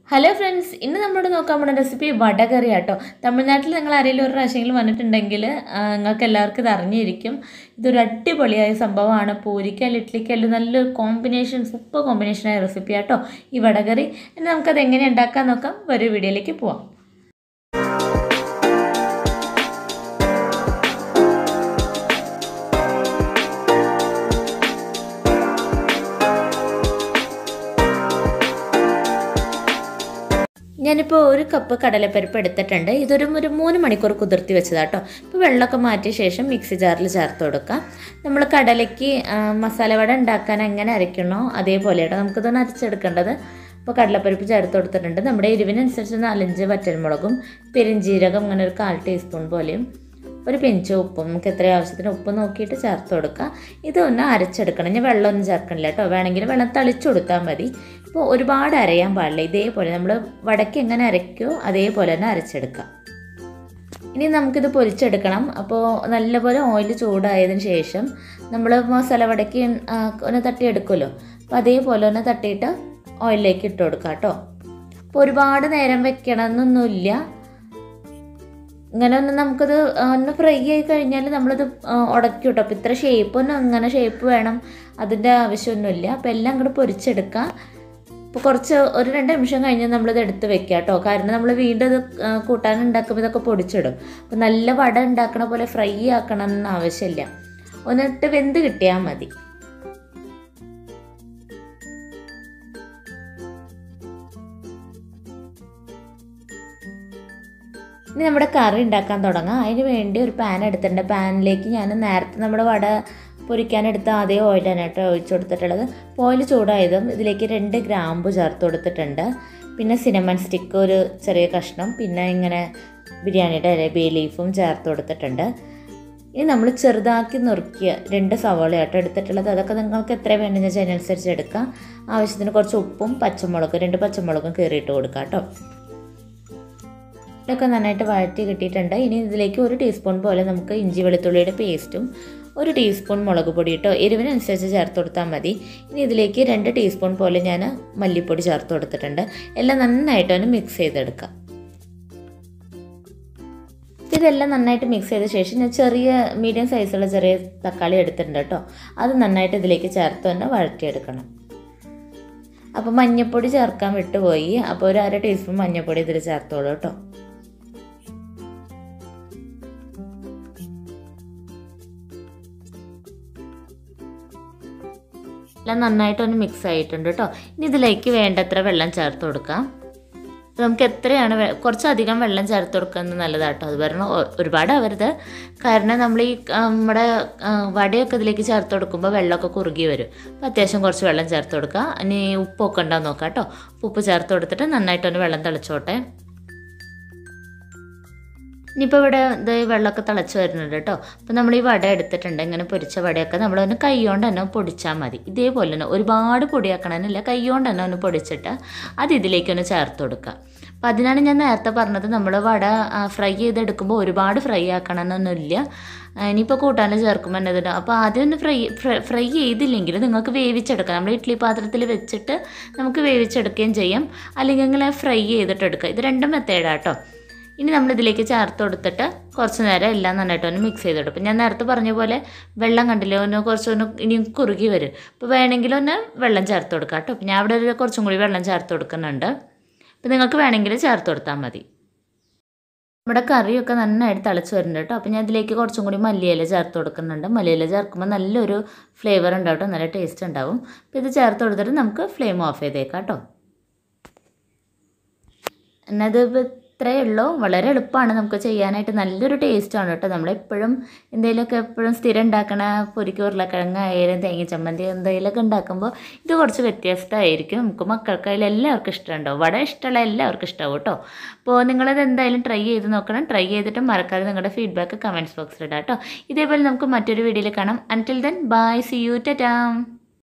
hello friends ഇന്ന് നമ്മളോട് നോക്കാൻ പോകുന്ന റെസിപ്പി വടകറി ആട്ടോ തമിഴ്നാട്ടിൽ നിങ്ങൾ ആരെങ്കിലും ഒരു പ്രാവശ്യമെങ്കിലും വന്നിട്ടുണ്ടെങ്കിൽ ആ, നിങ്ങൾക്ക് എല്ലാവർക്കും ഇത് അറിഞ്ഞിരിക്കും ഇതൊരു അടിപൊളിയായ സംഭവമാണ് പൂരിക്കല്ല ഇഡ്ലിക്കല്ല നല്ലൊരു കോമ്പിനേഷൻ സൂപ്പർ കോമ്പിനേഷനായ റെസിപ്പി ആട്ടോ ഈ വടകറി ഇനി നമുക്കത് എങ്ങനെ ഉണ്ടാക്കാൻ നോക്കാം ഒരു വീഡിയോയിലേക്ക് പോവാം ഞാനിപ്പോൾ ഒരു കപ്പ് കടലപ്പരിപ്പ് എടുത്തിട്ടുണ്ട് ഇതൊരു ഒരു മൂന്ന് മണിക്കൂർ കുതിർത്തി വെച്ചതാട്ടോ ഇപ്പോൾ വെള്ളമൊക്കെ മാറ്റിയ ശേഷം മിക്സി ജാറിൽ ചേർത്ത് കൊടുക്കാം നമ്മൾ കടലയ്ക്ക് ആ, മസാല വട ഉണ്ടാക്കാൻ എങ്ങനെ അരയ്ക്കണോ അതേപോലെ കേട്ടോ നമുക്കിതൊന്ന് അരച്ചെടുക്കേണ്ടത് ഇപ്പോൾ കടലപ്പരിപ്പ് ചേർത്ത് കൊടുത്തിട്ടുണ്ട് നമ്മുടെ എരിവിനനുസരിച്ച് നാലഞ്ച് വറ്റൽമുളകും പെരിഞ്ജീരകം ഇങ്ങനെ ഒരു കാൽ ടീസ്പൂൺ പോലെയും ഒരു പിഞ്ച് ഉപ്പും നമുക്ക് എത്ര ആവശ്യത്തിന് ഉപ്പ് നോക്കിയിട്ട് ചേർത്ത് കൊടുക്കുക ഇതൊന്ന് അരച്ചെടുക്കണം ഞാൻ വെള്ളമൊന്നും ചേർക്കണില്ല കേട്ടോ വേണമെങ്കിൽ വെള്ളം തളിച്ചു കൊടുത്താൽ മതി ഇപ്പോൾ ഒരുപാട് അരയാൻ പാടില്ല ഇതേപോലെ നമ്മൾ വടക്ക് എങ്ങനെ അരയ്ക്കുമോ അതേപോലെ തന്നെ അരച്ചെടുക്കാം ഇനി നമുക്കിത് പൊരിച്ചെടുക്കണം അപ്പോൾ നല്ലപോലെ ഓയിൽ ചൂടായതിന് ശേഷം നമ്മൾ മസാല വടക്ക് ആ, ഒന്ന് തട്ടിയെടുക്കുമല്ലോ അപ്പോൾ അതേപോലെ ഒന്ന് തട്ടിയിട്ട് ഓയിലിലേക്ക് ഇട്ട് കൊടുക്കാം കേട്ടോ അപ്പോൾ ഒരുപാട് നേരം വെക്കണം എന്നൊന്നുമില്ല ഇങ്ങനെ ഒന്ന് നമുക്കത് ഒന്ന് ഫ്രൈ ആയി കഴിഞ്ഞാൽ നമ്മളിത് ഉടക്കി കിട്ടും അപ്പോൾ ഇത്ര ഷേപ്പ് ഒന്നും അങ്ങനെ ഷേപ്പ് വേണം അതിൻ്റെ ആവശ്യമൊന്നുമില്ല അപ്പോൾ എല്ലാം അങ്ങോട്ട് പൊരിച്ചെടുക്കുക ഇപ്പോൾ കുറച്ച് ഒരു രണ്ട് നിമിഷം കഴിഞ്ഞ് നമ്മളിത് എടുത്ത് വെക്കുക കേട്ടോ കാരണം നമ്മൾ വീണ്ടും ഇത് ആ, കൂട്ടാൻ ഉണ്ടാക്കുമ്പോൾ ഇതൊക്കെ പൊടിച്ചിടും അപ്പോൾ നല്ല വട ഉണ്ടാക്കണ പോലെ ഫ്രൈ ആക്കണം എന്ന് ആവശ്യമില്ല ഒന്നിട്ട് വെന്ത് കിട്ടിയാൽ മതി ഇനി നമ്മുടെ കറി ഉണ്ടാക്കാൻ തുടങ്ങാം അതിന് വേണ്ടി ഒരു പാൻ എടുത്തിട്ടുണ്ട് പാനിലേക്ക് ഞാൻ നേരത്തെ നമ്മുടെ വട പൊരിക്കാനെടുത്ത അതേ ഓയിലാണ് കേട്ടോ ഒഴിച്ചു കൊടുത്തിട്ടുള്ളത് ഓയിൽ ചൂടായതും ഇതിലേക്ക് രണ്ട് ഗ്രാമ്പു ചേർത്ത് കൊടുത്തിട്ടുണ്ട് പിന്നെ സിനമൺ സ്റ്റിക്ക് ഒരു ചെറിയ കഷ്ണം പിന്നെ ഇങ്ങനെ ബിരിയാണിയുടെ ഇല ബേ ലീഫും ചേർത്ത് കൊടുത്തിട്ടുണ്ട് ഇനി നമ്മൾ ചെറുതാക്കി നുറുക്കിയ രണ്ട് സവാളയാട്ടോ എടുത്തിട്ടുള്ളത് അതൊക്കെ നിങ്ങൾക്ക് എത്ര വേണമെന്ന് വെച്ചാൽ അതിനനുസരിച്ച് എടുക്കാം ആവശ്യത്തിന് കുറച്ച് ഉപ്പും പച്ചമുളകും രണ്ട് പച്ചമുളകും കീറിയിട്ട് കൊടുക്കാം കേട്ടോ ഇതൊക്കെ നന്നായിട്ട് വഴറ്റി കിട്ടിയിട്ടുണ്ട് ഇനി ഇതിലേക്ക് ഒരു ടീസ്പൂൺ പോലെ നമുക്ക് ഇഞ്ചി വെളുത്തുള്ളിയുടെ പേസ്റ്റും ഒരു ടീസ്പൂൺ മുളക് പൊടി ഇട്ടോ എരിവിനനുസരിച്ച് ചേർത്ത് കൊടുത്താൽ മതി ഇനി ഇതിലേക്ക് രണ്ട് ടീസ്പൂൺ പോലെ ഞാൻ മല്ലിപ്പൊടി ചേർത്ത് കൊടുത്തിട്ടുണ്ട് എല്ലാം നന്നായിട്ട് ഒന്ന് മിക്സ് ചെയ്തെടുക്കാം ഇതെല്ലാം നന്നായിട്ട് മിക്സ് ചെയ്ത ശേഷം ഞാൻ ചെറിയ മീഡിയം സൈസുള്ള ചെറിയ തക്കാളി എടുത്തിട്ടുണ്ട് കേട്ടോ അത് നന്നായിട്ട് ഇതിലേക്ക് ചേർത്ത് തന്നെ വഴറ്റിയെടുക്കണം അപ്പോൾ മഞ്ഞൾപ്പൊടി ചേർക്കാൻ വിട്ടുപോയി അപ്പോൾ ഒരു അര ടീസ്പൂൺ മഞ്ഞൾപ്പൊടി ഇതിൽ ചേർത്തോളൂ കേട്ടോ എല്ലാം നന്നായിട്ടൊന്ന് മിക്സ് ആയിട്ടുണ്ട് കേട്ടോ ഇനി ഇതിലേക്ക് വേണ്ടത്ര വെള്ളം ചേർത്ത് കൊടുക്കാം ഇത് നമുക്ക് എത്രയാണ് വെ- കുറച്ചധികം വെള്ളം ചേർത്ത് കൊടുക്കുന്നത് നല്ലതാട്ടോ അത് പറഞ്ഞാൽ ഒരുപാട് ആവരുത് കാരണം നമ്മൾ ഈ ആ, നമ്മുടെ ആ, വടയൊക്കെ ഇതിലേക്ക് ചേർത്ത് കൊടുക്കുമ്പോൾ വെള്ളമൊക്കെ കുറുകി വരും അപ്പോൾ അത്യാവശ്യം കുറച്ച് വെള്ളം ചേർത്ത് കൊടുക്കുക ഇനി ഉപ്പൊക്കെ ഉണ്ടാവും നോക്കാം കേട്ടോ ഉപ്പ് ചേർത്ത് കൊടുത്തിട്ട് നന്നായിട്ടൊന്ന് വെള്ളം തിളച്ചോട്ടെ ഇനിയിപ്പോൾ ഇവിടെ ഇത് വെള്ളമൊക്കെ തിളച്ച് വരുന്നുണ്ട് കേട്ടോ അപ്പോൾ നമ്മൾ ഈ വട എടുത്തിട്ടുണ്ട് ഇങ്ങനെ പൊരിച്ച വടയൊക്കെ നമ്മളൊന്ന് കൈ കൊണ്ട് തന്നെ പൊടിച്ചാൽ മതി ഇതേപോലെ തന്നെ ഒരുപാട് പൊടിയാക്കണമെന്നില്ല കൈ കൊണ്ട് തന്നെ ഒന്ന് പൊടിച്ചിട്ട് അത് ഇതിലേക്കൊന്ന് ചേർത്ത് കൊടുക്കുക അപ്പോൾ അതിനാണ് ഞാൻ നേരത്തെ പറഞ്ഞത് നമ്മൾ വട ഫ്രൈ ചെയ്തെടുക്കുമ്പോൾ ഒരുപാട് ഫ്രൈ ആക്കണമെന്നൊന്നുമില്ല ആ, ഇനിയിപ്പോൾ കൂട്ടാൻ ചേർക്കുമ്പോൾ എന്നതിന് അപ്പോൾ ആദ്യം ഒന്ന് ഫ്രൈ ഫ്രൈ ചെയ്തില്ലെങ്കിൽ നിങ്ങൾക്ക് വേവിച്ചെടുക്കാം നമ്മൾ ഇഡ്ഡലി പാത്രത്തിൽ വെച്ചിട്ട് നമുക്ക് വേവിച്ചെടുക്കുകയും ചെയ്യാം അല്ലെങ്കിൽ ഇങ്ങനെ ഫ്രൈ ചെയ്തിട്ട് എടുക്കുക ഇത് രണ്ടും മെത്തേഡാട്ടോ ഇനി നമ്മൾ ഇതിലേക്ക് ചേർത്ത് കൊടുത്തിട്ട് കുറച്ച് നേരം എല്ലാം നന്നായിട്ട് ഒന്ന് മിക്സ് ചെയ്തെടുക്കും ഞാൻ നേരത്തെ പറഞ്ഞ പോലെ വെള്ളം കണ്ടില്ലേ ഒന്ന് കുറച്ചൊന്ന് ഇനി കുറുകി വരും അപ്പോൾ വേണമെങ്കിൽ ഒന്ന് വെള്ളം ചേർത്ത് കൊടുക്കാം കേട്ടോ അപ്പോൾ ഞാൻ അവിടെ ഒരു കുറച്ചും കൂടി വെള്ളം ചേർത്ത് കൊടുക്കുന്നുണ്ട് അപ്പോൾ നിങ്ങൾക്ക് വേണമെങ്കിൽ ചേർത്ത് കൊടുത്താൽ മതി നമ്മുടെ കറിയൊക്കെ നന്നായിട്ട് തിളച്ച് വരുന്നുണ്ട് കേട്ടോ അപ്പോൾ ഞാൻ ഇതിലേക്ക് കുറച്ചും കൂടി മല്ലിയില ചേർത്ത് കൊടുക്കുന്നുണ്ട് മല്ലിയില ചേർക്കുമ്പോൾ നല്ലൊരു ഫ്ലേവർ ഉണ്ടാവും കേട്ടോ നല്ല ടേസ്റ്റ് ഉണ്ടാവും അപ്പോൾ ഇത് ചേർത്ത് കൊടുത്തിട്ട് നമുക്ക് ഫ്ലെയിം ഓഫ് ചെയ്തേക്കാം കേട്ടോ എന്നത് ഇത്രയേ ഉള്ളൂ വളരെ എളുപ്പമാണ് നമുക്ക് ചെയ്യാനായിട്ട് നല്ലൊരു ടേസ്റ്റാണ് കേട്ടോ നമ്മളെപ്പോഴും എന്തെങ്കിലുമൊക്കെ എപ്പോഴും സ്ഥിരം ഉണ്ടാക്കണ പൊരിക്ക് ഉരുളക്കിഴങ്ങ് ആയാലും തേങ്ങ ചമ്മന്തി എന്തെങ്കിലുമൊക്കെ ഉണ്ടാക്കുമ്പോൾ ഇത് കുറച്ച് വ്യത്യസ്തമായിരിക്കും നമുക്ക് മക്കൾക്കായാലും എല്ലാവർക്കും ഇഷ്ടമുണ്ടാവും വട ഇഷ്ടമുള്ള എല്ലാവർക്കും ഇഷ്ടമാവും കേട്ടോ അപ്പോൾ നിങ്ങളത് എന്തായാലും ട്രൈ ചെയ്ത് നോക്കണം ട്രൈ ചെയ്തിട്ട് മറക്കാതെ നിങ്ങളുടെ ഫീഡ്ബാക്ക് കമൻറ്റ്സ് ബോക്സിൽ ഇടാം കേട്ടോ ഇതേപോലെ നമുക്ക് മറ്റൊരു വീഡിയോയിൽ കാണാം until then bye see you ടാം